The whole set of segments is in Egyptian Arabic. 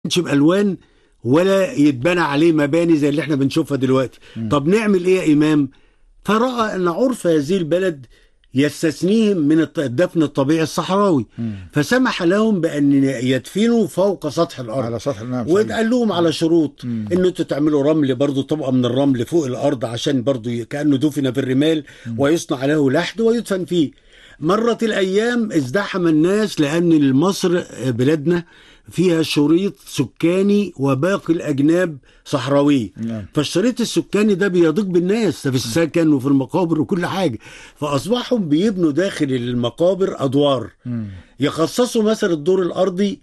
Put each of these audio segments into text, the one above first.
يتبنش بالوان ولا يتبنى عليه مباني زي اللي احنا بنشوفها دلوقتي طب نعمل ايه يا امام فراى ان عرف هذه البلد يستثنيهم من الط- الدفن الطبيعي الصحراوي فسمح لهم بان يدفنوا فوق سطح الارض على سطح نعم صحيح. وقال لهم على شروط ان انتوا تعملوا رمل برضو طبقه من الرمل فوق الارض عشان برضو ي- كانه دفن في الرمال ويصنع له لحد ويدفن فيه مرت الايام ازدحم الناس لان مصر بلادنا فيها شريط سكاني وباقي الاجناب صحراوي نعم. فالشريط السكاني ده بيضيق بالناس ده في السكن وفي المقابر وكل حاجه فاصبحوا بيبنوا داخل المقابر ادوار يخصصوا مثلا الدور الارضي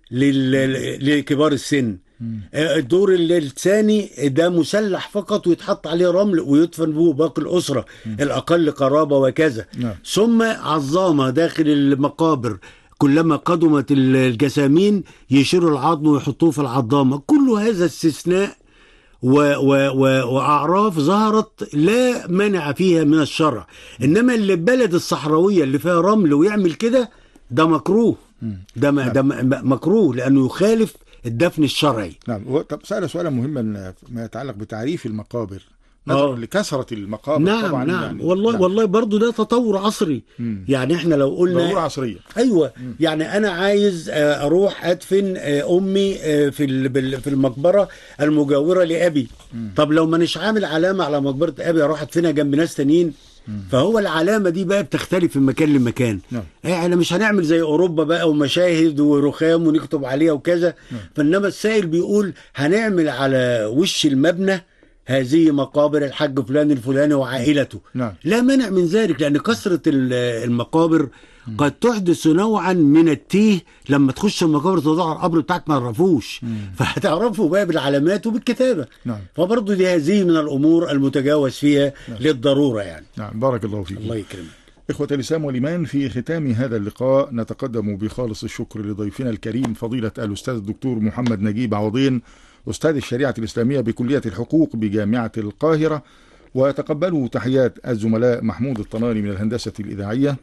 لل- لكبار السن آه، الدور ال- الثاني ده مسلح فقط ويتحط عليه رمل ويدفن به باقي الاسره الاقل قرابه وكذا نعم. ثم عظامه داخل المقابر كلما قدمت ال- الجسامين يشيلوا العظم ويحطوه في العظامه كل هذا استثناء و و و واعراف ظهرت لا مانع فيها من الشرع انما اللي البلد الصحراويه اللي فيها رمل ويعمل كده ده مكروه ده م- ده م- مكروه لانه يخالف الدفن الشرعي نعم و- طب سأل سؤالا مهما ما يتعلق بتعريف المقابر نظرا آه. لكثرة المقابر نعم طبعا نعم يعني والله نعم. والله برضو ده تطور عصري مم. يعني احنا لو قلنا ضرورة عصرية ايوه يعني انا عايز آه، اروح ادفن آه، امي آه، في ال- بال- في المقبره المجاوره لابي طب لو مانيش عامل علامه على مقبره ابي اروح ادفنها جنب ناس تانيين فهو العلامه دي بقى بتختلف من مكان لمكان نعم. احنا مش هنعمل زي اوروبا بقى ومشاهد ورخام ونكتب عليها وكذا فانما السائل بيقول هنعمل على وش المبنى هذه مقابر الحاج فلان الفلاني وعائلته نعم. لا مانع من ذلك لان كثره ال- المقابر قد تحدث نوعا من التيه لما تخش المقابر تضع القبر بتاعك ما تعرفوش فهتعرفه بقى بالعلامات وبالكتابه نعم. فبرضه دي هذه من الامور المتجاوز فيها للضروره يعني نعم بارك الله فيك الله يكرمك إخوة الإسلام والإيمان في ختام هذا اللقاء نتقدم بخالص الشكر لضيفنا الكريم فضيلة الأستاذ الدكتور محمد نجيب عوضين أستاذ الشريعة الإسلامية بكلية الحقوق بجامعة القاهرة وتقبلوا تحيات الزملاء محمود الطناني من الهندسة الإذاعية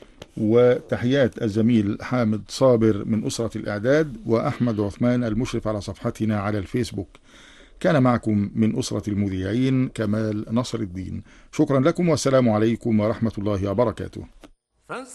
وتحيات الزميل حامد صابر من أسرة الإعداد وأحمد عثمان المشرف على صفحتنا على الفيسبوك كان معكم من أسرة المذيعين كمال نصر الدين شكرا لكم والسلام عليكم ورحمة الله وبركاته